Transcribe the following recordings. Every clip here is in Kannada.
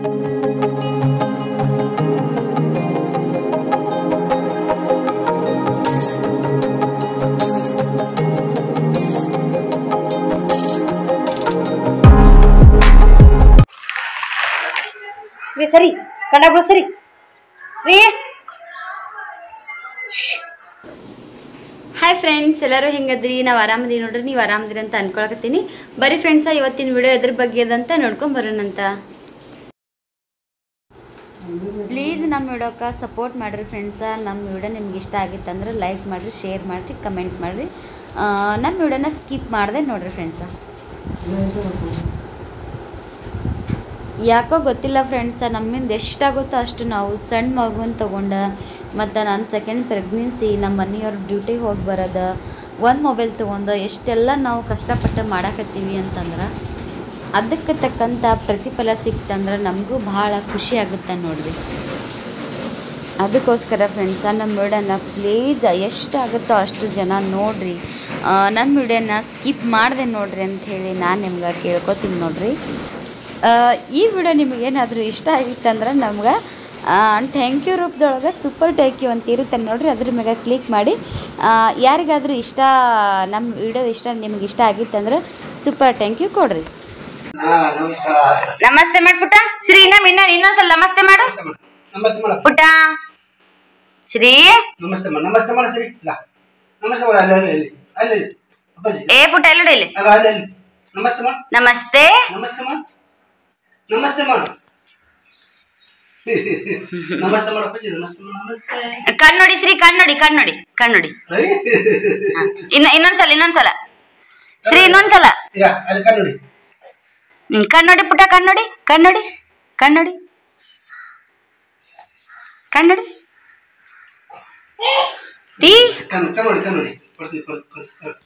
ಶ್ರೀ ಸರಿ ಕಣ್ಣಾಗ ಸರಿ ಶ್ರೀ ಹಾಯ್ ಫ್ರೆಂಡ್ಸ್ ಎಲ್ಲರೂ ಹೆಂಗದ್ರಿ ನಾವು ಆರಾಮದಿ ನೋಡ್ರಿ ನೀವು ಆರಾಮದಿರಿ ಅಂತ ಅನ್ಕೊಳಕತ್ತೀನಿ ಬರೀ ಫ್ರೆಂಡ್ಸ ಇವತ್ತಿನ ವಿಡಿಯೋ ಎದ್ರ ಬಗ್ಗೆ ಅದಂತ ನೋಡ್ಕೊಂಡ್ ಬರೋಣಂತ ಪ್ಲೀಸ್ ನಮ್ಮ ವಿಡಿಯೋಕ್ಕೆ ಸಪೋರ್ಟ್ ಮಾಡಿರಿ ಫ್ರೆಂಡ್ಸ ನಮ್ಮ ವಿಡಿಯೋ ನಿಮ್ಗೆ ಇಷ್ಟ ಆಗಿತ್ತಂದ್ರೆ ಲೈಕ್ ಮಾಡಿರಿ ಶೇರ್ ಮಾಡಿರಿ ಕಮೆಂಟ್ ಮಾಡಿರಿ ನಮ್ಮ ವಿಡಿಯೋನ ಸ್ಕಿಪ್ ಮಾಡಿದೆ ನೋಡ್ರಿ ಫ್ರೆಂಡ್ಸ ಯಾಕೋ ಗೊತ್ತಿಲ್ಲ ಫ್ರೆಂಡ್ಸ ನಮ್ಮಿಂದ ಎಷ್ಟಾಗುತ್ತೋ ಅಷ್ಟು ನಾವು ಸಣ್ಣ ಮಗುನ ತೊಗೊಂಡು ಮತ್ತು ನಾನು ಸೆಕೆಂಡ್ ಪ್ರೆಗ್ನೆನ್ಸಿ ನಮ್ಮ ಮನೆಯವ್ರ ಡ್ಯೂಟಿಗೆ ಹೋಗಿ ಬರೋದು ಒಂದು ಮೊಬೈಲ್ ತೊಗೊಂಡು ಎಷ್ಟೆಲ್ಲ ನಾವು ಕಷ್ಟಪಟ್ಟು ಮಾಡಾಕತ್ತೀವಿ ಅಂತಂದ್ರೆ ಅದಕ್ಕೆ ತಕ್ಕಂಥ ಪ್ರತಿಫಲ ಸಿಕ್ತಂದ್ರೆ ನಮಗೂ ಭಾಳ ಖುಷಿ ಆಗುತ್ತೆ ನೋಡ್ರಿ ಅದಕ್ಕೋಸ್ಕರ ಫ್ರೆಂಡ್ಸ ನಮ್ಮ ವಿಡಿಯೋನ ಪ್ಲೀಸ್ ಎಷ್ಟಾಗುತ್ತೋ ಅಷ್ಟು ಜನ ನೋಡ್ರಿ ಆ, ನಮ್ಮ ವಿಡಿಯೋನ ಸ್ಕಿಪ್ ಮಾಡಿದೆ ನೋಡ್ರಿ ಅಂತ ಹೇಳಿ ನಾನು ನಿಮ್ಗೆ ಕೇಳ್ಕೊತೀನಿ ನೋಡ್ರಿ ಆ, ಈ ವಿಡಿಯೋ ನಿಮಗೇನಾದರೂ ಇಷ್ಟ ಆಗಿತ್ತಂದ್ರೆ ನಮ್ಗೆ ಥ್ಯಾಂಕ್ ಯು ರೂಪದೊಳಗೆ ಸೂಪರ್ ಥ್ಯಾಂಕ್ ಯು ಅಂತ ಇರುತ್ತೆ ನೋಡ್ರಿ ಅದ್ರ ಮ್ಯಾಗ ಕ್ಲಿಕ್ ಮಾಡಿ ಆ, ಯಾರಿಗಾದ್ರೂ ಇಷ್ಟ ನಮ್ಮ ವಿಡಿಯೋ ಇಷ್ಟ ನಿಮ್ಗೆ ಇಷ್ಟ ಆಗಿತ್ತಂದ್ರೆ ಸೂಪರ್ ಥ್ಯಾಂಕ್ ಯು ಕೊಡ್ರಿ ಹಾ ನಮಸ್ಕಾರ ನಮಸ್ತೆ ಮಾಡ್ ಪುಟ್ಟ ಶ್ರೀ ಇನ್ನೊಮ್ಮೆ ಇನ್ನೊಂದು ಇನ್ನೊಂದ್ಸಲ ನಮಸ್ತೆ ಮಾಡು ನಮಸ್ತೆ ಮೇಡಮ್ ಪುಟ್ಟ ಶ್ರೀ ನಮಸ್ತೆ ಮೇಡಮ್ ನಮಸ್ತೆ ಮೇಡಮ್ ಸರಿ ಇಲ್ಲ ನಮಸ್ತೆ ಮೇಡಮ್ ಅಲ್ಲಿ ಅಲ್ಲಿ ಅಲ್ಲಿ ಅಲ್ಲಿ ಅಲ್ಲಿ ಅಪ್ಪಾಜಿ ಏ ಪುಟ್ಟ ಎಲ್ಲ ಇಲ್ಲಿ ಅಲ್ಲ ಅಲ್ಲಿ ಅಲ್ಲಿ ನಮಸ್ತೆ ಮೇಡಮ್ ನಮಸ್ತೆ ನಮಸ್ತೆ ಮೇಡಮ್ ನಮಸ್ತೆ ಮೇಡಮ್ ನಮಸ್ತೆ ಮೇಡಮ್ ಅಪ್ಪಾಜಿ ನಮಸ್ತೆ ಮೇಡಮ್ ನಮಸ್ತೆ ಕಣ್ಣೊಡಿ ಶ್ರೀ ಕಣ್ಣೊಡಿ ಕಣ್ಣೊಡಿ ಕಣ್ಣೊಡಿ ಐ. ಇನ್ನ ಇನ್ನೊಂದ್ಸಲ ಇನ್ನೊಂದ್ಸಲ ಶ್ರೀ ಇನ್ನೊಂದ್ಸಲ ಈಗ ಅಲ್ಲಿ ಕನ್ನಡಿ ಹ್ಮ್, ಕಣ್ಣೊಡಿ ಪುಟ್ಟ ಕಣ್ಣೊಡಿ ಕಣ್ಣೊಡಿ ಕಣ್ಣೊಡಿ ಕಣ್ಣೊಡಿ ಟೀ ಕನ್ ಕನ್ನಡಿ ಕನ್ನಡಿ ಕೊಡ್ತೀನಿ ಕೊಡ್- ಕೊಡ್- ಕೊಡ್.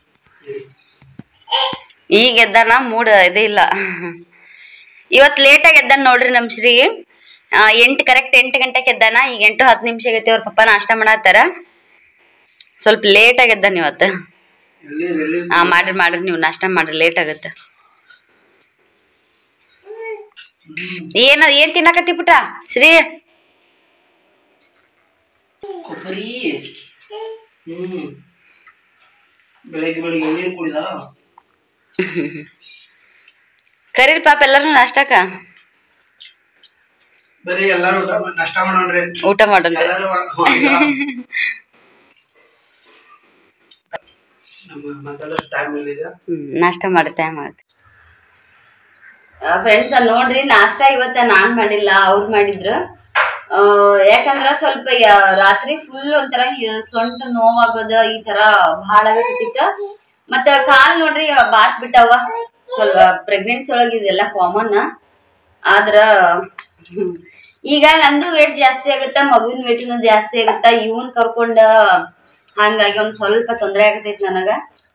ಈಗ ಎದ್ದಾನ ಮೂಡ್ ಇದೇ ಇಲ್ಲ ಇವತ್ತು ಲೇಟಾಗಿ ಎದ್ದಾನ ನೋಡ್ರಿ ನಮ್ಮ ಶ್ರೀ ಆ, ಎಂಟು ಕರೆಕ್ಟ್ ಎಂಟು ಗಂಟೆಗೆ ಎದ್ದಾನ ಈಗ ಎಂಟು ಹತ್ತು ನಿಮಿಷ ಆಗೈತಿ ಅವ್ರ ಪಪ್ಪ ನಾಷ್ಟ ಮಾಡತ್ತಾರ ಸ್ವಲ್ಪ ಲೇಟಾಗಿ ಎದ್ದಾನ ಇವತ್ತು ಎಲ್ಲಿ ಎಲ್ಲಿ ಆ ಮಾಡ್ರಿ ಮಾಡ್ರಿ ನೀವು ನಾಷ್ಟ ಮಾಡ್ರಿ ಲೇಟ್ ಆಗತ್ತೆ ಏನ ಏನ್ ತಿನ್ನಕತ್ತಿ ಪುಟ್ಟ ಶ್ರೀ ಕೊಬ್ಬರಿ ಹ್ಮ್ ಬೆಳಗ್ಗೆ ಬೆಳಿಗ್ಗೆ ನೀರು ಕುಡಿದ ಕರೀರಿ ಪಾಪ ಎಲ್ಲರೂ ನಾಷ್ಟಕ್ಕ ಬರೀ ಎಲ್ಲಾರು ಊಟ ಮಾಡಿ ನಾಷ್ಟ ಮಾಡೋಣ್ರಿ ಊಟ ಮಾಡೋಣ ಎಲ್ಲಾರು ಹೌದಾ? ನಮ್ಗೆ ಮಾತಾಡೋಷ್ಟು ಟೈಮ್ ಇಲ್ಲಿದೆ ಹ್ಮ್ ನಾಷ್ಟ ಮಾಡಿ ಟೈಮ್ ಆಗುತ್ತೆ ಫ್ರೆಂಡ್ಸ್ ನೋಡ್ರಿ ನಾಷ್ಟ ಇವತ್ತ ನಾನ್ ಮಾಡಿಲ್ಲ ಅವ್ರು ಮಾಡಿದ್ರು ಆ, ಯಾಕಂದ್ರ ಸ್ವಲ್ಪ ಯ- ರಾತ್ರಿ ಫುಲ್ ಒಂಥರ ಈ- ಸೊಂಟ ನೋವಾಗೋದ ಈ ತರ ಭಾಳ ಆಗತ್ತಿತ್ತ ಮತ್ತ ಕಾಲ್ ನೋಡ್ರಿ ಬಾತ್ ಬಿಟ್ಟವ ಸ್ವಲ್ಪ ಪ್ರೆಗ್ನೆನ್ಸಿ ಒಳಗ ಇದೆಲ್ಲ ಕಾಮನ್ ಆದ್ರ ಹ್ಮ್, ಈಗ ನಂದು ವೇಟ್ ಜಾಸ್ತಿ ಆಗುತ್ತ ಮಗುವಿನ ವೇಟ್ನು ಜಾಸ್ತಿ ಆಗುತ್ತ ಇವನ್ ಕರ್ಕೊಂಡ ಹಂಗಾಗಿ ಒಂದ್ ಸ್ವಲ್ಪ ತೊಂದರೆ ಆಗತೈತಿ ನನಗ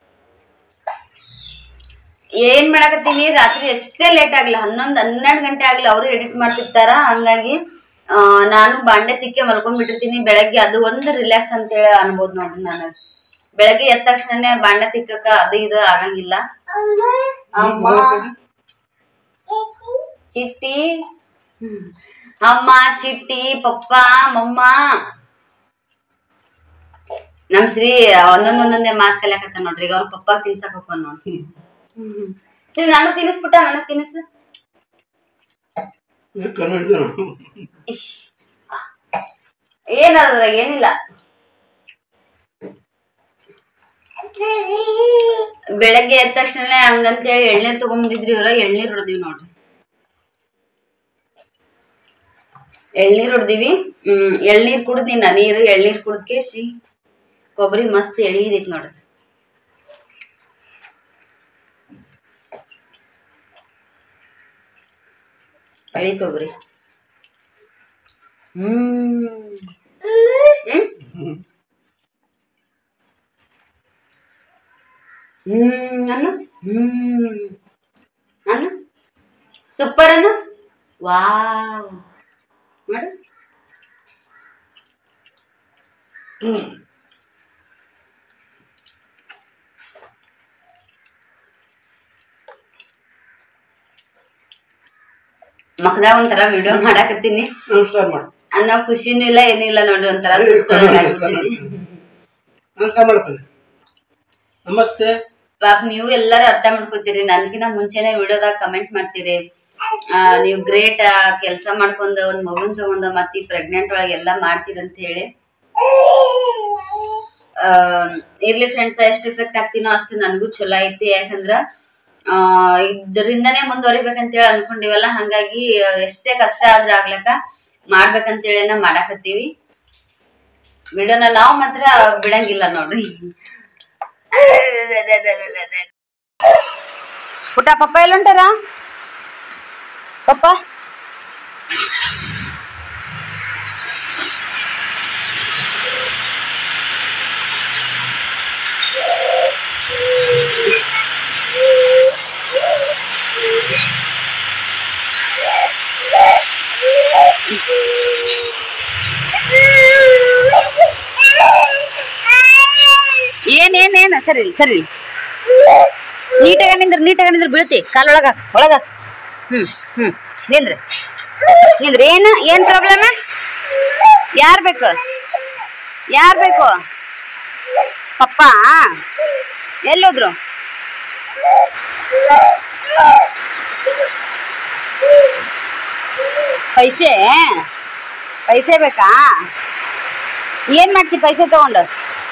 ಏನ್ ಮಾಡಕತ್ತೀನಿ ರಾತ್ರಿ ಎಷ್ಟೇ ಲೇಟ್ ಆಗ್ಲಿ ಹನ್ನೊಂದ್ ಹನ್ನೆರಡು ಗಂಟೆ ಆಗ್ಲಿ ಅವರು ಎಡಿಟ್ ಮಾಡ್ತಿರ್ತಾರ ಹಂಗಾಗಿ ಆ, ನಾನು ಬಾಂಡೆ ತಿಕ್ಕೆ ಮಲ್ಕೊಂಡ್ಬಿಟ್ಟಿರ್ತೀನಿ ಬೆಳಗ್ಗೆ ಅದು ಒಂದು ರಿಲ್ಯಾಕ್ಸ್ ಅಂತ ಹೇಳಿ ಅನ್ಬೋದು ನೋಡ್ರಿ ನಾನು ಬೆಳಗ್ಗೆ ಎದ್ದ ತಕ್ಷಣನೇ ಬಾಂಡೆ ತಿಕ್ಕಕ ಅದು ಇದು ಆಗಂಗಿಲ್ಲ ಅಮ್ಮ ಚಿಟ್ಟಿ ಹ್ಮ್. ಅಮ್ಮ ಚಿಟ್ಟಿ ಪಪ್ಪ ಮಮ್ಮ ನಮ್ ಶ್ರೀ ಒಂದೊಂದ್ ಒಂದೊಂದೇ ಮಾತ್ ಕಲಿಯಾಕತ್ತ ನೋಡ್ರಿ ಈಗ ಅವ್ರ ಪಪ್ಪ ತಿನ್ಸಕ್ ಹೋಗ್ಕೊಂಡ್ ನೋಡ್ರಿ ಸರಿ ನಾನು ತಿನ್ನಿಸ್ಬಿಟ್ಟ ನನಗ್ ತಿನ್ನಿಸ್ ಕನ್ನಡ ಏನದ್ರ ಏನಿಲ್ಲ ಬೆಳಗ್ಗೆ ಎದ್ದ ತಕ್ಷಣ ಹಂಗಂತೇಳಿ ಎಳ್ನೀರ್ ತಗೊಂಬಂದಿದ್ರಿ ಇವ್ರ ಎಳ್ನೀರ್ ಹೊಡ್ದಿವಿ ನೋಡ್ರಿ ಎಳ್ನೀರ್ ಹೊಡ್ದಿವಿ ಹ್ಮ್ ಎಳ್ನೀರ್ ಕುಡ್ದಿ ನಾ ನೀರು ಎಳ್ನೀರ್ ಕುಡ್ಕೇಸಿ ಕೊಬ್ಬರಿ ಮಸ್ತ್ ಎಳೀದೈತಿ ನೋಡ್ರಿ ಎಳಿ ಕೊಬ್ಬರಿ ಹ್ಮ್ ಹ್ಮ್ ಹ್ಮ್ ಅನ್ನು ಹ್ಮ್ ಅನ್ನು ಸೂಪರ್ ಅನ್ನು ವಾವ್ ಮಾಡು ಮಕ್ದಾಗ ಒಂಥರ ವಿಡಿಯೋ ಮಾಡಾಕತ್ತೀನಿ ನಮಸ್ಕಾರ ಮಾಡಿ ಅನ್ನೋ ಖುಷಿನೂ ಇಲ್ಲ ಏನೂ ಇಲ್ಲ ನೋಡ್ರಿ ಒಂಥರ ಸುಸ್ತಾದಂಗ್ ಆಗ್ಬಿಟ್ಟಿದೆ. ನಮಸ್ಕಾರ ಮಾಡ್ಕೊಳ್ಳಿ ನಮಸ್ತೆ ಪಾಪ ನೀವು ಎಲ್ಲರೂ ಅರ್ಥ ಮಾಡ್ಕೋತೀರಿ ನನ್ಕಿನ ಮುಂಚೆನೆ ವಿಡಿಯೋದಾಗ ಕಮೆಂಟ್ ಮಾಡ್ತೀರಿ ಆ, ನೀವು ಗ್ರೇಟ್ ಕೆಲಸ ಮಾಡ್ಕೊಂಡ ಒಂದ್ ಮಗುನ್ ತಗೊಂಡ ಮತ್ತ್ ಈ ಪ್ರೆಗ್ನೆಂಟ್ ಒಳಗೆ ಎಲ್ಲಾ ಮಾಡ್ತೀರಿ ಅಂತ ಹೇಳಿ ಆ, ಇರ್ಲಿ ಫ್ರೆಂಡ್ಸ್ ಎಷ್ಟು ಇಫೆಕ್ಟ್ ಆಗ್ತೀನೋ ಅಷ್ಟು ನನಗೂ ಚಲೋ ಐತಿ ಯಾಕಂದ್ರ ಆ ಇದರಿಂದನೇ ಮುಂದುವರಿಬೇಕಂತೇಳಿ ಅನ್ಕೊಂಡಿವಲ್ಲ ಹಂಗಾಗಿ ಆ, ಎಷ್ಟೇ ಕಷ್ಟ ಆದ್ರ ಆಗ್ಲಕ್ಕ ಮಾಡ್ಬೇಕಂತೇಳಿನ ಮಾಡಾಕತ್ತೀವಿ ವಿಡಿಯೋನ ನಾವು ಮಾತ್ರ ಬಿಡಂಗಿಲ್ಲ ನೋಡ್ರಿ ಪುಟ್ಟ ಪಪ್ಪ ಎಲ್ಲುಂಟಾರ ಪಪ್ಪ ಏನ್ ಏನ್ ಏನ್ ಸರಿ ಇಲ್ಲ, ಸರಿ ಇಲ್ಲ. ನೀಟಾಗ ನಿಂದ್ರ ನೀಟಾಗ ನಿಂದ್ರ ಬೀಳ್ತಿ ಕಾಲೊಳಗ ಒಳಗ ಹ್ಮ್ ಹ್ಮ್ ನಿಂದ್ರ ನಿಂದ್ರ ಏನ ಏನ್ ಪ್ರಾಬ್ಲಮ್ ಯಾರ್ ಬೇಕು ಯಾರ್ ಬೇಕು ಪಪ್ಪ ಎಲ್ಲೋದ್ರು ಪೈಸೆ ಪೈಸೆ ಬೇಕಾ ಏನ್ ಮಾಡ್ತಿ ಪೈಸೆ ತಗೊಂಡು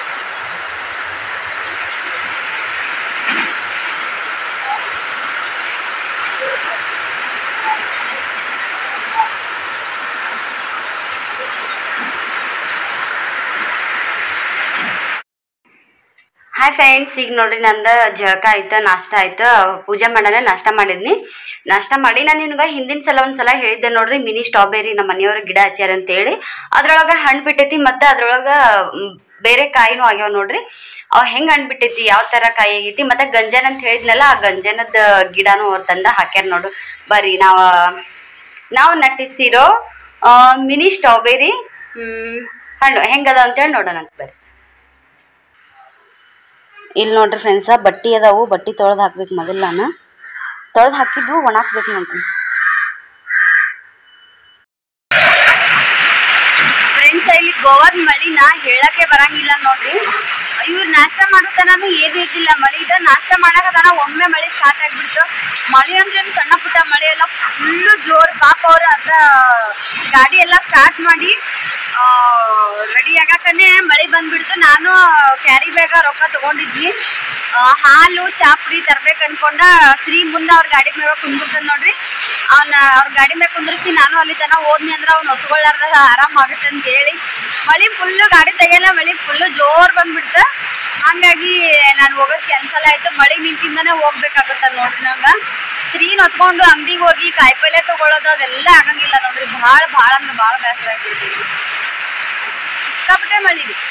ಹಾಯ್ ಫ್ರೆಂಡ್ಸ್ ಈಗ ನೋಡ್ರಿ ನಂದು ಜಳಕ ಆಯ್ತು ನಾಷ್ಟ ಆಯ್ತು ಪೂಜೆ ಮಾಡಾನೆ ನಾಷ್ಟ ಮಾಡಿದ್ನಿ ನಾಷ್ಟ ಮಾಡಿ ನಾನು ನಿಮ್ಗೆ ಹಿಂದಿನ ಸಲ ಒಂದು ಸಲ ಹೇಳಿದ್ದೆ ನೋಡ್ರಿ ಮಿನಿ ಸ್ಟ್ರಾಬೆರಿ ನಮ್ಮ ಮನೆಯವ್ರ ಗಿಡ ಹಚ್ಚಾರ ಅಂತೇಳಿ ಅದ್ರೊಳಗೆ ಹಣ್ಣು ಬಿಟ್ಟೈತಿ ಮತ್ತು ಅದ್ರೊಳಗೆ ಮ್, ಬೇರೆ ಕಾಯಿನೂ ಆಗ್ಯಾವ ನೋಡ್ರಿ ಅವ್ ಹೆಂಗ್ ಹಣ್ಣು ಬಿಟ್ಟೈತಿ ಯಾವ ಥರ ಕಾಯಿ ಆಗೈತಿ ಮತ್ತು ಗಂಜನ್ ಅಂತ ಹೇಳಿದ್ನಲ್ಲ ಆ ಗಂಜನದ ಗಿಡನೂ ಅವ್ರ ತಂದ ಹಾಕ್ಯಾರ ನೋಡು ಬರ್ರಿ ನಾವು ನಾವು ನಟಿಸಿರೋ ಮಿನಿ ಸ್ಟ್ರಾಬೆರಿ ಹಣ್ಣು ಹೆಂಗದ ಅಂತೇಳಿ ನೋಡೋಣ ಅಂತ ಬರ್ರಿ ಇಲ್ಲಿ ನೋಡ್ರಿ ಫ್ರೆಂಡ್ಸ ಬಟ್ಟಿ ಅದಾವು ಬಟ್ಟಿ ತೊಳೆದು ಹಾಕ್ಬೇಕು ಮೊದಲು ನಾನು ತೊಳೆದು ಹಾಕಿದ್ವು ಒಣಾಕ್ಬೇಕು ನೋಡ್ರಿ ಫ್ರೆಂಡ್ಸ್ ಇಲ್ಲಿ ಗೋವಾದ ಮಳಿನ ಹೇಳಕ್ಕೆ ಬರಂಗಿಲ್ಲ ನೋಡ್ರಿ ಇವ್ರು ನಾಷ್ಟ ಮಾಡೋತನಾನು ಏನ್ ಇದ್ದಿಲ್ಲ ಮಳಿ ಇದ ನಾಷ್ಟ ಮಾಡಕತನ ಒಮ್ಮೆ ಮಳಿ ಸ್ಟಾರ್ಟ್ ಆಗ್ಬಿಡ್ತು ಮಳಿ ಅಂದ್ರೆ ಏನ್ ಸಣ್ಣ ಪುಟ್ಟ ಮಳಿ ಎಲ್ಲ ಫುಲ್ಲು ಜೋರ್ ಪಾಪ ಅವ್ರ ಅದ ಗಾಡಿ ಎಲ್ಲ ಸ್ಟಾರ್ಟ್ ಮಾಡಿ ರೆಡಿ ಆಗಾಕನೆ ಮಳಿ ಬಂದ್ಬಿಡ್ತು ನಾನು ಕ್ಯಾರಿ ಬ್ಯಾಗ ರೊಕ್ಕ ತಗೊಂಡಿದ್ವಿ ಆ, ಹಾಲು ಚಾಪ್ಡಿ ತರ್ಬೇಕು ಅನ್ಕೊಂಡ ಶ್ರೀ ಮುಂದೆ ಅವ್ರ ಗಾಡಿ ಮ್ಯಾಗ ಕುಂದ್ಬಿಡ್ತಾನ ನೋಡ್ರಿ ಅವ್ನ ಅವ್ರ ಗಾಡಿ ಮ್ಯಾಗ ಕುಂದ್ರಿಸಿ ನಾನು ಅಲ್ಲಿ ತನ ಹೋದ್ನಿ ಅಂದ್ರ ಅವ್ನ ಹೊತ್ಕೊಳ್ಳಾರ್ದ ಆರಾಮ್ ಆಗುತ್ತೆ ಅಂತ ಹೇಳಿ ಮಳಿ ಫುಲ್ಲು ಗಾಡಿ ತೆಗೆಯಲ್ಲ ಮಳಿ ಫುಲ್ಲು ಜೋರ್ ಬಂದ್ಬಿಡ್ತ ಹಂಗಾಗಿ ನಾನು ಹೋಗೋದ್ ಕ್ಯಾನ್ಸಲ್ ಆಯ್ತು ಮಳಿ ನಿಂತಿಂದಾನೆ ಹೋಗ್ಬೇಕಾಗತ್ತ ನೋಡ್ರಿ ನಂಗ ಶ್ರೀನ್ ಹೊತ್ಕೊಂಡು ಅಂಗಡಿಗೆ ಹೋಗಿ ಕಾಯಿಪಲ್ಯ ತಗೊಳ್ಳೋದು ಅದೆಲ್ಲ ಆಗಂಗಿಲ್ಲ ನೋಡ್ರಿ ಭಾಳ ಭಾಳ ಅಂದ್ರೆ ಭಾಳ ಬೇಸರ ಆಗ್ಬಿಡ್ತೀವಿ ಸಿಕ್ಕಾಪಟ್ಟೆ ಮಳಿ ರೀ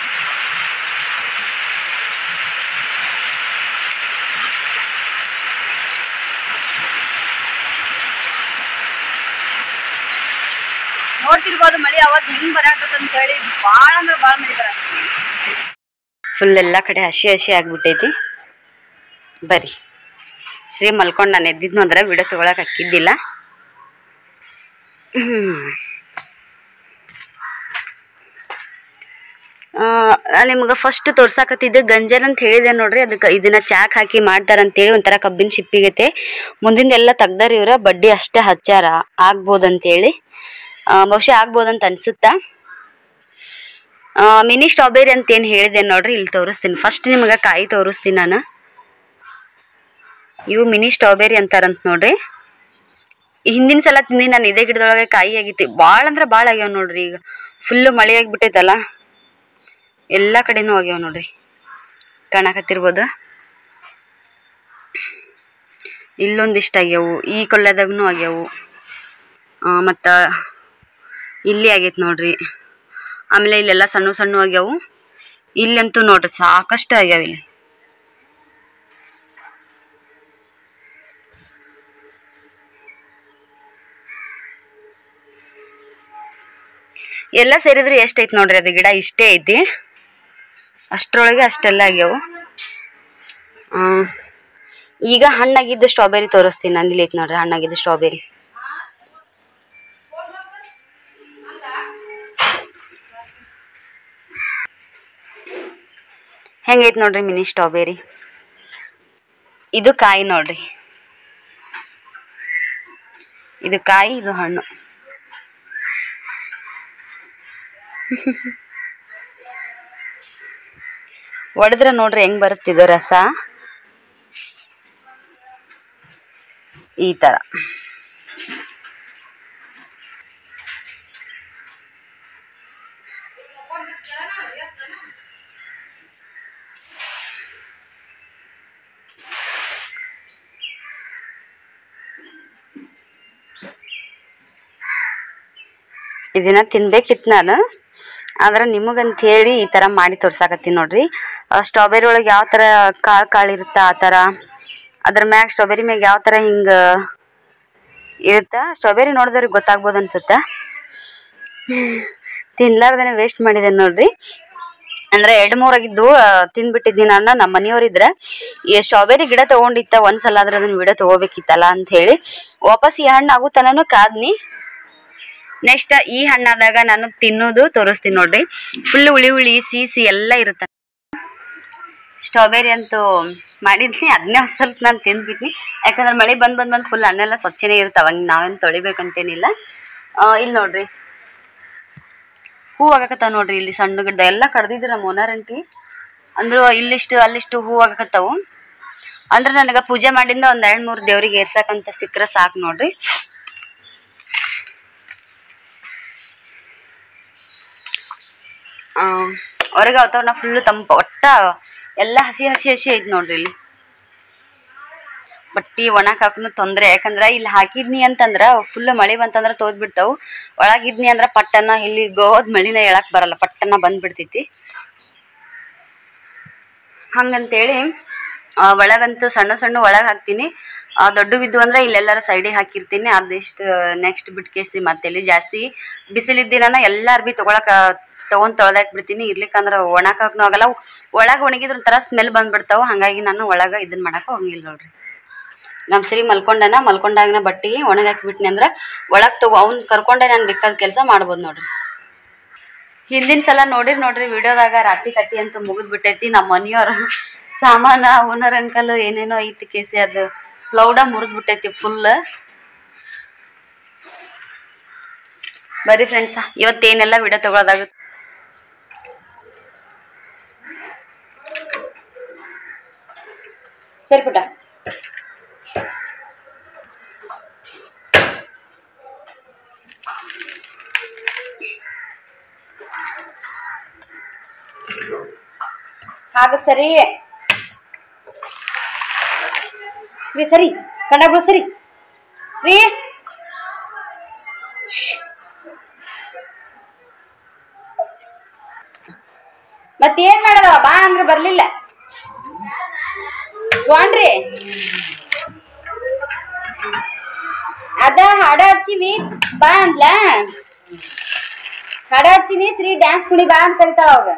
ನೋಡ್ತಿರ್ಬೋದು ಮಳಿ ಅವಾಗ ಹೆಂಗ್ ಬರಾಕತ್ತ ಅಂತ ಹೇಳಿ ಭಾಳ ಅಂದ್ರೆ ಭಾಳ ಮಳಿ ಬರ ಫುಲ್ ಎಲ್ಲ ಕಡೆ ಹಸಿ ಹಸಿ ಆಗ್ಬಿಟ್ಟೈತಿ ಬರ್ರಿ ಶ್ರೀ ಮಲ್ಕೊಂಡು ನಾನು ಎದ್ದಿದ್ನು ಅಂದ್ರೆ ವಿಡಿಯೋ ತಗೊಳಕ್ ಹಾಕಿದ್ದಿಲ್ಲ ಹ್ಮ್. ಆ, ನಾನ್ ನಿಮ್ಗೆ ಫಸ್ಟ್ ತೋರ್ಸಾಕತ್ತಿದ್ದೆ ಗಂಜನ್ ಅಂತ ಹೇಳಿದೆ ನೋಡ್ರಿ ಅದಕ್ಕೆ ಇದನ್ನ ಚಾಕ್ ಹಾಕಿ ಮಾಡ್ತಾರಂತೇಳಿ ಒಂಥರ ಕಬ್ಬಿನ ಶಿಪ್ಪಿಗೈತೆ ಮುಂದಿಂದ ಎಲ್ಲ ತೆಗ್ದಾರ ಇವ್ರ ಬಡ್ಡಿ ಅಷ್ಟೇ ಹಚ್ಚಾರ ಆಗ್ಬೋದಂತೇಳಿ ಆ, ಬಹುಶಃ ಆಗ್ಬೋದಂತ ಅನ್ಸುತ್ತಾ ಆ, ಮಿನಿ ಸ್ಟ್ರಾಬೆರಿ ಅಂತ ಏನು ಹೇಳಿದೆ ನೋಡ್ರಿ ಇಲ್ಲಿ ತೋರಿಸ್ತೀನಿ ಫಸ್ಟ್ ನಿಮ್ಗೆ ಕಾಯಿ ತೋರಿಸ್ತೀನಿ ನಾನು ಇವು ಮಿನಿ ಸ್ಟ್ರಾಬೆರಿ ಅಂತಾರಂತ ನೋಡ್ರಿ ಹಿಂದಿನ ಸಲ ತಿಂದಿ ನಾನು ಇದೇ ಗಿಡದೊಳಗೆ ಕಾಯಿ ಆಗೈತಿ ಭಾಳ ಅಂದ್ರೆ ಭಾಳ ಆಗ್ಯಾವ ನೋಡ್ರಿ ಈಗ ಫುಲ್ಲು ಮಳೆ ಆಗಿಬಿಟ್ಟೈತಲ್ಲ ಎಲ್ಲ ಕಡೆನೂ ಆಗ್ಯಾವ ನೋಡ್ರಿ ಕಾಣಕತ್ತಿರ್ಬೋದು ಇಲ್ಲೊಂದಿಷ್ಟು ಆಗ್ಯಾವು ಈ ಕೊಲ್ಲೆದಾಗೂ ಆಗ್ಯಾವು ಮತ್ತು ಇಲ್ಲಿ ಆಗೈತೆ ನೋಡ್ರಿ ಆಮೇಲೆ ಇಲ್ಲೆಲ್ಲ ಸಣ್ಣ ಸಣ್ಣ ಆಗ್ಯಾವು ಇಲ್ಲಂತೂ ನೋಡ್ರಿ ಸಾಕಷ್ಟು ಆಗ್ಯಾವ ಇಲ್ಲಿ ಎಲ್ಲ ಸೇರಿದ್ರೆ ಎಷ್ಟೈತಿ ನೋಡ್ರಿ ಅದು ಗಿಡ ಇಷ್ಟೇ ಐತಿ ಅಷ್ಟ್ರೊಳಗೆ ಅಷ್ಟೆಲ್ಲ ಆಗ್ಯಾವು ಆ, ಈಗ ಹಣ್ಣಾಗಿದ್ದ ಸ್ಟ್ರಾಬೆರಿ ತೋರಿಸ್ತೀನಿ ನಾನು ಇಲ್ಲಿ ಐತಿ ನೋಡ್ರಿ ಹಣ್ಣಾಗಿದ್ದ ಸ್ಟ್ರಾಬೆರಿ ಹೆಂಗೈತೆ ನೋಡ್ರಿ ಮಿನಿ ಸ್ಟ್ರಾಬೆರಿ ಇದು ಕಾಯಿ ನೋಡ್ರಿ ಇದು ಕಾಯಿ ಇದು ಹಣ್ಣು ಒಡೆದ್ರೆ ನೋಡ್ರಿ ಹೆಂಗ್ ಬರುತ್ತಿದೆ ರಸ ಈ ತರ ಇದನ್ನ ತಿನ್ಬೇಕಿತ್ತು ನಾನು ಆದ್ರೆ ನಿಮಗಂತ ಹೇಳಿ ಈ ಥರ ಮಾಡಿ ತೋರ್ಸಾಕತ್ತೀನಿ ನೋಡ್ರಿ ಸ್ಟ್ರಾಬೆರಿ ಒಳಗೆ ಯಾವ ಥರ ಕಾಳು ಕಾಳು ಇರುತ್ತೆ ಆ ಥರ ಅದ್ರ ಮ್ಯಾಗ ಸ್ಟ್ರಾಬೆರಿ ಮ್ಯಾಗ ಯಾವ ಥರ ಹಿಂಗೆ ಇರುತ್ತೆ ಸ್ಟ್ರಾಬೆರಿ ನೋಡಿದವ್ರಿಗೆ ಗೊತ್ತಾಗ್ಬೋದು ಅನ್ಸುತ್ತೆ ತಿನ್ಲಾರ್ದೇನೆ ವೇಸ್ಟ್ ಮಾಡಿದೆ ನೋಡ್ರಿ ಅಂದ್ರೆ ಎರಡು ಮೂರಾಗಿದ್ದು ತಿಂದ್ಬಿಟ್ಟಿದ್ದೀನಿ ನಾನು ನಮ್ಮ ಮನೆಯವ್ರಿದ್ರೆ ಈ ಸ್ಟ್ರಾಬೆರಿ ಗಿಡ ತಗೊಂಡಿತ್ತ ಒಂದ್ಸಲ ಆದ್ರೆ ಅದನ್ನ ವಿಡಿಯೋ ತಗೋಬೇಕಿತ್ತಲ್ಲ ಅಂತ ಹೇಳಿ ವಾಪಸ್ ಈ ಹಣ್ಣು ಆಗೋ ತನನು ಕಾದ್ನಿ ನೆಕ್ಸ್ಟ್ ಈ ಹಣ್ಣಾದಾಗ ನಾನು ತಿನ್ನೋದು ತೋರಿಸ್ತೀನಿ ನೋಡ್ರಿ ಫುಲ್ ಹುಳಿ ಹುಳಿ ಸಿಹಿ ಎಲ್ಲ ಇರುತ್ತೆ ಸ್ಟ್ರಾಬೆರಿ ಅಂತೂ ಮಾಡಿದ್ನಿ ಅದನ್ನೇ ಒಂದ್ ಸ್ವಲ್ಪ ನಾನು ತಿಂದ್ಬಿಟ್ನಿ ಯಾಕಂದ್ರೆ ಮಳೆ ಬಂದ್ ಬಂದ್ ಬಂದ್ ಫುಲ್ ಹಣ್ಣೆಲ್ಲ ಸ್ವಚ್ಛನೇ ಇರುತ್ತೆ ಅವಾಗ ನಾವೇನು ತೊಳಿಬೇಕಂತೇನಿಲ್ಲ ಆ, ಇಲ್ಲಿ ನೋಡ್ರಿ ಹೂ ಆಗಕತ್ತಾವ ನೋಡ್ರಿ ಇಲ್ಲಿ ಸಣ್ಣ ಗಿಡ ಎಲ್ಲ ಕಡ್ದಿದ್ರು ನಮ್ಮ ಓನರ್ ಅಂಟಿ ಅಂದ್ರು ಇಲ್ಲಿಷ್ಟು ಅಲ್ಲಿಷ್ಟು ಹೂ ಆಗಕತ್ತಾವು ಅಂದ್ರೆ ನನಗೆ ಪೂಜೆ ಮಾಡಿಂದ ಒಂದ್ ಎರಡ್ ಮೂರು ದೇವ್ರಿಗೆ ಏರ್ಸಕ್ಕಂತ ಸಿಕ್ಕರೆ ಸಾಕು ನೋಡ್ರಿ ಹೊರಗೆ ಅವತ್ತವ್ರನ್ನ ಫುಲ್ಲು ತಂಪು ಒಟ್ಟ ಎಲ್ಲ ಹಸಿ ಹಸಿ ಹಸಿ ಐತಿ ನೋಡ್ರಿ ಇಲ್ಲಿ ಬಟ್ಟಿ ಒಣಕ್ ಹಾಕನು ತೊಂದ್ರೆ ಯಾಕಂದ್ರ ಇಲ್ಲಿ ಹಾಕಿದ್ನಿ ಅಂತಂದ್ರ ಫುಲ್ ಮಳಿ ಬಂತಂದ್ರ ತೋದ್ ಬಿಡ್ತಾವು ಒಳಗಿದ್ನಿ ಅಂದ್ರ ಪಟ್ಟನ ಇಲ್ಲಿ ಗೋದ್ ಮಳಿನ ಹೇಳಕ್ ಬರಲ್ಲ ಪಟ್ಟನ ಬಂದ್ಬಿಡ್ತೈತಿ ಹಂಗಂತೇಳಿ ಆ, ಒಳಗಂತೂ ಸಣ್ಣ ಸಣ್ಣ ಒಳಗೆ ಹಾಕ್ತೀನಿ ಆ, ದೊಡ್ಡ ಬಿದ್ದು ಅಂದ್ರೆ ಇಲ್ಲೆಲ್ಲಾರ ಸೈಡಿಗೆ ಹಾಕಿರ್ತೀನಿ ಅದಿಷ್ಟು ನೆಕ್ಸ್ಟ್ ಬಿಟ್ಕೇಸಿ ಮತ್ತೆಲ್ಲಿ ಜಾಸ್ತಿ ಬಿಸಿಲಿದ್ದಿನ ಎಲ್ಲ ಅರ್ಬಿ ತಗೊಳಕ ತಗೊಂಡ್ ತೊಳ್ದಾಕ್ ಬಿಡ್ತೀನಿ ಇರ್ಲಿಕ್ಕಂದ್ರ ಒಣಕಾಕ್ನು ಆಗಲ್ಲ ಒಳಗೆ ಒಣಗಿದ್ರ ಒಂಥರ ಸ್ಮೆಲ್ ಬಂದ್ಬಿಡ್ತಾವ ಹಂಗಾಗಿ ನಾನು ಒಳಗ ಇದನ್ನ ಮಾಡಕ ಹೋಗಿಲ್ಲ ನೋಡ್ರಿ ನಮ್ ಸರಿ ಮಲ್ಕೊಂಡನ ಮಲ್ಕೊಂಡಾಗನ ಬಟ್ಟಿ ಒಣಗಿ ಹಾಕಿಬಿಟ್ನಿ ಅಂದ್ರ ಒಳಗ್ ತಗೋ ಅವ್ನ್ ಕರ್ಕೊಂಡೆ ನಾನು ಬೇಕಾದ ಕೆಲಸ ಮಾಡ್ಬೋದು ನೋಡ್ರಿ ಹಿಂದಿನ ಸಲ ನೋಡಿರ್ ನೋಡ್ರಿ ವಿಡಿಯೋದಾಗ ರಾತ್ರಿ ಕತ್ತಿ ಅಂತೂ ಮುಗಿದ್ ಬಿಟ್ಟೈತಿ ನಮ್ಮ ಮನಿಯವ್ರ ಸಾಮಾನ ಓನರ್ ಅಂಕಲ್ ಏನೇನೋ ಐತಿ ಕೇಸಿ ಅದು ಕ್ಲೌಡ ಮುರಿದ್ ಬಿಟ್ಟೈತಿ ಫುಲ್ ಬರೀ ಫ್ರೆಂಡ್ಸ್ ಇವತ್ತೇನೆಲ್ಲ ವಿಡಿಯೋ ತಗೊಳೋದಾಗುತ್ತೆ ಸರಿ ಪುಟ್ಟ ಆಗ ಸರಿ ಶ್ರೀ ಸರಿ ಕಣ್ಣಾಗ ಸರಿ ಶ್ರೀ ಮತ್ತೇನ್ ಮಾಡವ ಬಾ ಅಂದ್ರೆ ಬರ್ಲಿಲ್ಲ ಸ್ವಾನ್ರಿ ಅದ ಹಾಡ ಹಚ್ಚಿವಿ ಬಾ ಅಂದ್ಲ ಹಾಡ ಹಚ್ಚಿನಿ ಶ್ರೀ ಡ್ಯಾನ್ಸ್ ಕುಣಿ ಬಾ ಅಂತ ಕರಿತಾವ ಅವಾಗ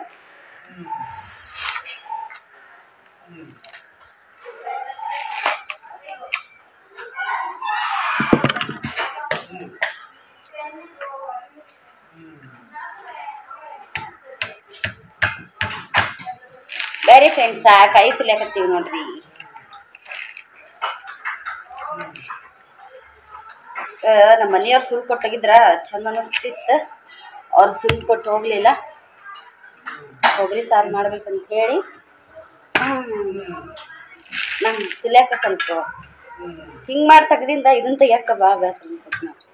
ಬೇರೆ ಫ್ರೆಂಡ್ಸ ಕೈ ಸುಲಿಯಾಕತ್ತೀವಿ ನೋಡ್ರಿ ಆ, ನಮ್ಮ ಮನೆಯವ್ರು ಸುಲ್ ಕೊಟ್ಟೋಗಿದ್ರ ಚಂದ ಅನಿಸ್ತಿತ್ತು ಅವ್ರು ಸುಲ್ ಕೊಟ್ಟು ಹೋಗ್ಲಿಲ್ಲ ಕೊಬ್ಬರಿ ಸಾರು ಮಾಡ್ಬೇಕಂತ ಹೇಳಿ ನಮ್ ಸುಲಿಯಾಕ ಸ್ವಲ್ಪ ಹಿಂಗ್ ಮಾಡಿ ತೆಗ್ದಿಂದ ಇದನ್ನ ತೆಗಿಯಾಕ ಬಾ ಬೇಸರ ಅನ್ಸತ್ ನೋಡ್ರಿ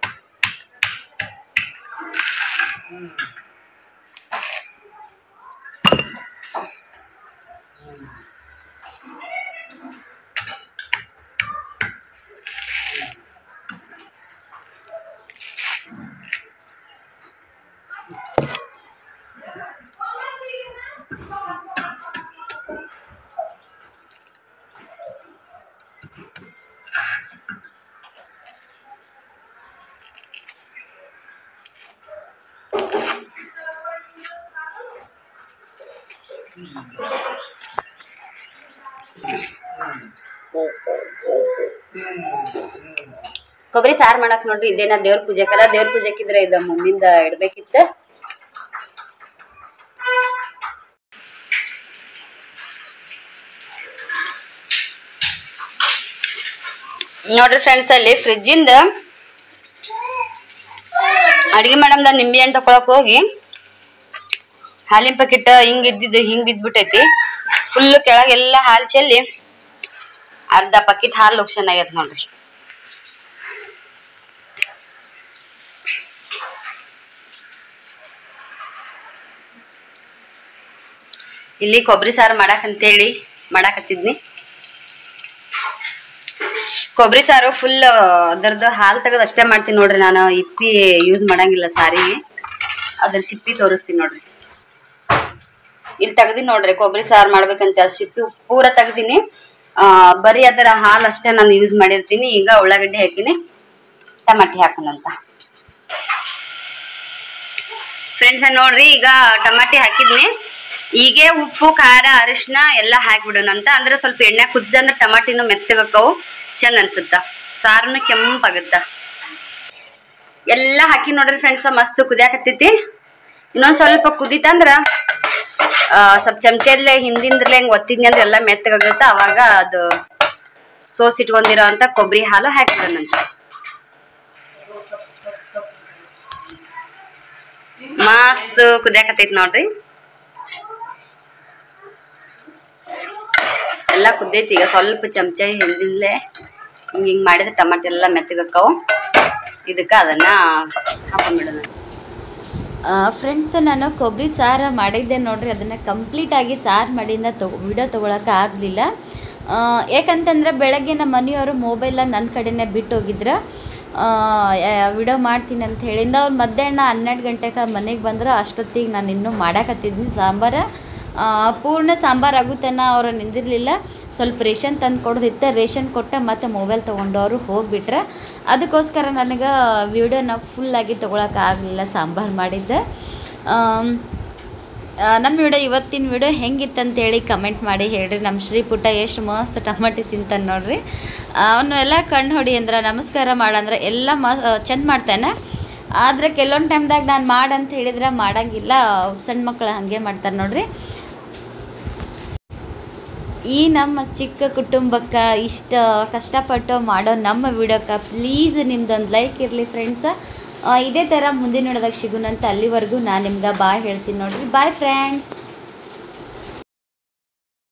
ಕೊಬ್ಬರಿ ಸಾರು ಮಾಡಕ್ ನೋಡ್ರಿ ಇದೇನ ದೇವ್ರ ಪೂಜೆಕಲ್ಲ ದೇವ್ರ ಪೂಜೆಕಿದ್ರೆ ಇದ ಮುಂದಿಂದ ಇಡ್ಬೇಕಿತ್ತ ನೋಡ್ರಿ ಫ್ರೆಂಡ್ಸ್ ಅಲ್ಲಿ ಫ್ರಿಜ್ಜಿಂದ ಅಡಿಗೆ ಮಾಡಮ್ದ ನಿಂಬೆ ಹಣ್ಣು ತಕೊಳಕ್ ಹೋಗಿ ಹಾಲಿನ ಪ್ಯಾಕೆಟ್ ಹಿಂಗ್ ಇದ್ದಿದ್ದು ಹಿಂಗ್ ಬಿದ್ಬಿಟ್ಟೈತಿ ಫುಲ್ ಕೆಳಗೆಲ್ಲ ಹಾಲು ಚೆಲ್ಲಿ ಅರ್ಧ ಪ್ಯಾಕೆಟ್ ಹಾಲು ಲೋಕ್ಷನ್ ಆಗೈತೆ ನೋಡ್ರಿ ಇಲ್ಲಿ ಕೊಬ್ಬರಿ ಸಾರು ಮಾಡಾಕಂತೇಳಿ ಮಾಡಾಕತ್ತಿದ್ನಿ ಕೊಬ್ಬರಿ ಸಾರು ಫುಲ್ ಅದರದ್ದು ಹಾಲು ತೆಗೆದು ಅಷ್ಟೇ ಮಾಡ್ತೀನಿ ನೋಡ್ರಿ ನಾನು ಇಪ್ಪಿ ಯೂಸ್ ಮಾಡಂಗಿಲ್ಲ ಸಾರಿಗೆ ಅದ್ರ ಸಿಪ್ಪಿ ತೋರಿಸ್ತೀನಿ ನೋಡ್ರಿ ಇಲ್ಲಿ ತೆಗ್ದಿನಿ ನೋಡ್ರಿ ಕೊಬ್ಬರಿ ಸಾರು ಮಾಡ್ಬೇಕಂತ ಸಿಪ್ಪಿ ಪೂರ ತೆಗ್ದಿನಿ ಆ, ಬರೀ ಅದರ ಹಾಲು ಅಷ್ಟೇ ನಾನು ಯೂಸ್ ಮಾಡಿರ್ತೀನಿ ಈಗ ಉಳ್ಳಾಗಡ್ಡಿ ಹಾಕಿನಿ ಟಮಾಟಿ ಹಾಕೋಣಂತ ಫ್ರೆಂಡ್ಸ್ ನೋಡ್ರಿ ಈಗ ಟಮಾಟಿ ಹಾಕಿದ್ನಿ ಈಗೇ ಉಪ್ಪು ಖಾರ ಅರಿಶಿನ ಎಲ್ಲ ಹಾಕ್ಬಿಡೋಣ ಅಂತ ಅಂದ್ರೆ ಸ್ವಲ್ಪ ಎಣ್ಣೆ ಕುದ್ದಂದ್ರೆ ಟಮಾಟಿನೂ ಮೆತ್ತಗಕ್ಕವು ಚಂದ ಅನ್ಸುತ್ತ ಸಾರನು ಕೆಂಪಾಗುತ್ತ ಎಲ್ಲ ಹಾಕಿ ನೋಡ್ರಿ ಫ್ರೆಂಡ್ಸ್ ಮಸ್ತ್ ಕುದಿಯಾಕತ್ತೈತಿ ಇನ್ನೊಂದ್ ಸ್ವಲ್ಪ ಕುದಿತಂದ್ರ ಆ, ಸ್ವಲ್ಪ ಚಮಚಲ್ಲೇ ಹಿಂದಿಂದ್ರಲ್ಲೇ ಹೆಂಗ್ ಒತ್ತಿದ್ನಿ ಅಂದ್ರೆ ಎಲ್ಲ ಮೆತ್ತಗಾಗುತ್ತ ಅವಾಗ ಅದು ಸೋಸ್ ಇಟ್ಕೊಂಡಿರೋ ಅಂತ ಕೊಬ್ಬರಿ ಹಾಲು ಹಾಕ್ಬಿಡೋಣಂತ ಮಸ್ತ್ ಕುದಿಯಾಕತ್ತೈತಿ ನೋಡ್ರಿ ಎಲ್ಲ ಕುದ್ದೈತಿ ಈಗ ಸ್ವಲ್ಪ ಚಮಚ ಹಿಂದಿಂದಲೇ ಹಿಂಗ್ ಹಿಂಗ್ ಮಾಡಿದ್ರೆ ಟಮಾಟೆ ಎಲ್ಲ ಮೆತ್ತಗಕ್ಕವು ಇದಕ್ಕ ಅದನ್ನ ಹಾಕೊಂಡ್ಬಿಡೋಣ ಫ್ರೆಂಡ್ಸ್ ನಾನು ಕೊಬ್ಬರಿ ಸಾರು ಮಾಡಿದ್ದೆ ನೋಡ್ರಿ ಅದನ್ನು ಕಂಪ್ಲೀಟಾಗಿ ಸಾರು ಮಾಡಿಂದ ತಗೊ ವಿಡಿಯೋ ತೊಗೊಳಕ್ಕೆ ಆಗಲಿಲ್ಲ ಯಾಕಂತಂದ್ರೆ ಬೆಳಗ್ಗೆ ನಮ್ಮ ಮನೆಯವರು ಮೊಬೈಲ ನನ್ನ ಕಡೆನೇ ಬಿಟ್ಟು ಹೋಗಿದ್ರು ವಿಡಿಯೋ ಮಾಡ್ತೀನಿ ಅಂತ ಹೇಳಿಂದ ಅವ್ರು ಮಧ್ಯಾಹ್ನ ಹನ್ನೆರಡು ಗಂಟೆಗೆ ಮನೆಗೆ ಬಂದ್ರೆ ಅಷ್ಟೊತ್ತಿಗೆ ನಾನು ಇನ್ನೂ ಮಾಡಾಕತ್ತಿದ್ನಿ ಸಾಂಬಾರು ಆ, ಪೂರ್ಣ ಸಾಂಬಾರು ಆಗುತ್ತನ ಅವರು ನಿಂದಿರಲಿಲ್ಲ ಸ್ವಲ್ಪ ರೇಷನ್ ತಂದು ಕೊಡೋದಿತ್ತು ರೇಷನ್ ಕೊಟ್ಟ ಮತ್ತೆ ಮೊಬೈಲ್ ತೊಗೊಂಡು ಅವರು ಹೋಗ್ಬಿಟ್ರೆ ಅದಕ್ಕೋಸ್ಕರ ನನಗೆ ವಿಡಿಯೋನ ಫುಲ್ಲಾಗಿ ತೊಗೊಳಕ್ಕೆ ಆಗಲಿಲ್ಲ ಸಾಂಬಾರು ಮಾಡಿದ್ದೆ ಆಮ್, ಆ, ನಮ್ಮ ವಿಡಿಯೋ ಇವತ್ತಿನ ವಿಡಿಯೋ ಹೆಂಗಿತ್ತಂತೇಳಿ ಕಮೆಂಟ್ ಮಾಡಿ ಹೇಳ್ರಿ ನಮ್ಮ ಶ್ರೀ ಪುಟ್ಟ ಎಷ್ಟು ಮಸ್ತ್ ಟಮಾಟಿ ತಿಂತಾನೆ ನೋಡ್ರಿ ಅವನು ಎಲ್ಲ ಕಣ್ಣು ಹೊಡಿ ಅಂದ್ರೆ ನಮಸ್ಕಾರ ಮಾಡಂದ್ರೆ ಎಲ್ಲ ಮ ಚಂದ ಮಾಡ್ತಾನೆ ಆದರೆ ಕೆಲವೊಂದು ಟೈಮ್ದಾಗ ನಾನು ಮಾಡಂತ ಹೇಳಿದ್ರೆ ಮಾಡಂಗಿಲ್ಲ ಸಣ್ಣ ಮಕ್ಕಳು ಹಾಗೆ ಮಾಡ್ತಾರೆ ನೋಡ್ರಿ ಈ ನಮ್ಮ ಚಿಕ್ಕ ಕುಟುಂಬಕ್ಕೆ ಇಷ್ಟ ಕಷ್ಟಪಟ್ಟು ಮಾಡೋ ನಮ್ಮ ವಿಡಿಯೋಕ್ಕೆ ಪ್ಲೀಸ್ ನಿಮ್ದೊಂದು ಲೈಕ್ ಇರಲಿ ಫ್ರೆಂಡ್ಸ ಇದೇ ಥರ ಮುಂದಿನ ನೋಡೋದಾಗ ಸಿಗುನಂತ ಅಲ್ಲಿವರೆಗೂ ನಾನು ನಿಮ್ಗೆ ಬಾಯ್ ಹೇಳ್ತೀನಿ ನೋಡ್ರಿ ಬಾಯ್ ಫ್ರೆಂಡ್ಸ್